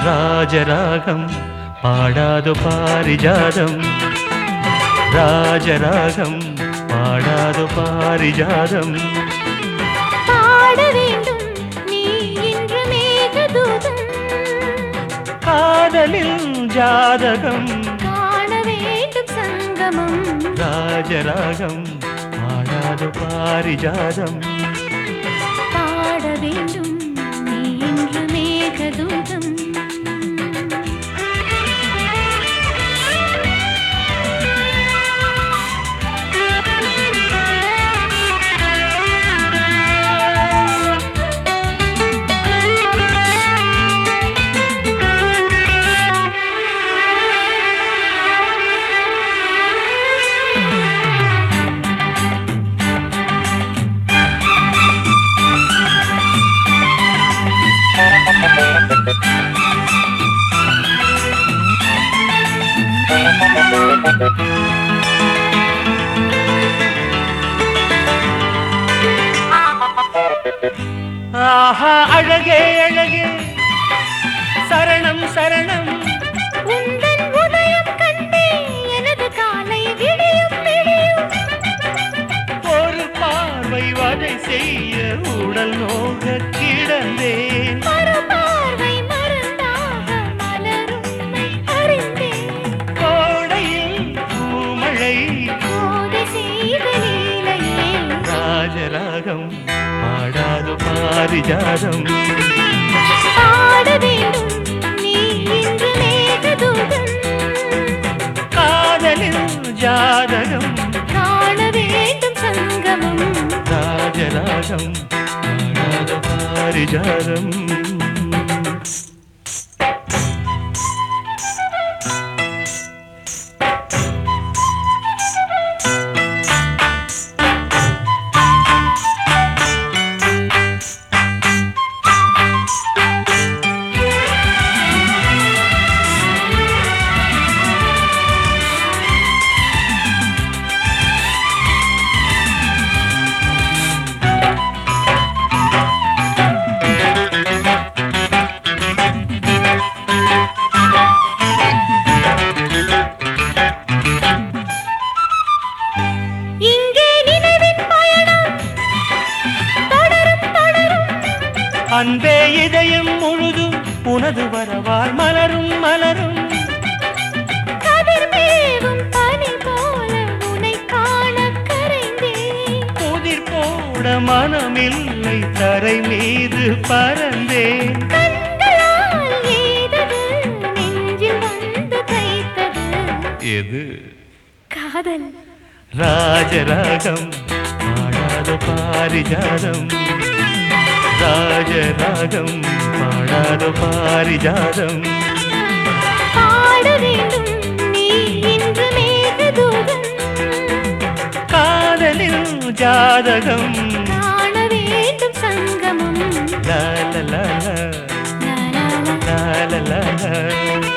ராஜராகம் பாடாது பாரிஜாதம் ராஜராகம் பாடாது பாரிஜாதம் பாட வேண்டும் நீ இன்று மேகதூதம் காதலில் ஜாதகம் காண வேண்டும் சங்கமம் ராஜராகம் பாடாது பாரிஜாதம் பாட வேண்டும் நீ இன்று மேகதூதம் ஆஹா அழகே அழகே சரணம் சரணம் உந்தன் உதயம் கண்டே எனது காலை விடியும் விடியும் ஒரு பார்வை வதை செய்ய உடல் நோக கிடந்தேன் ஒரு பார்வை மருந்தாக மலரும்மை அறிந்தேன் கோடையில் பூமழை கோதை செய்த லீலையே ராஜராகம் பாடாது பாரிஜாதம் பாட வேண்டும் நீ இன்று மேகதூதம் காதலில் ஜாதகம் காண வேண்டும் சங்கமம் ராஜராகம் பாடாது பாரிஜாதம் இங்கே நினைவின் பயணம் தொடரும் தொடரும் அன்பே இதயம் முழுதும் உனது வரவால் மலரும் மலரும் கதிர் மேவும் பனி போல உனை காண கரைந்தேன் புதிர் போட மனமில்லை தரை மீது பறந்தேன் கண்களால் எய்தது நெஞ்சில் வந்து தைத்தது எது காதல் ராஜராகம் பாடாத பாரிஜாதம் ராஜராகம் பாடாத பாரிஜாதம் பாட வேண்டும் நீ இன்று மேகதூதம் காதலில் ஜாதகம் காண வேண்டும் சங்கமம் லா லா லா லா, லா, லா, லா. லா லா லா லா.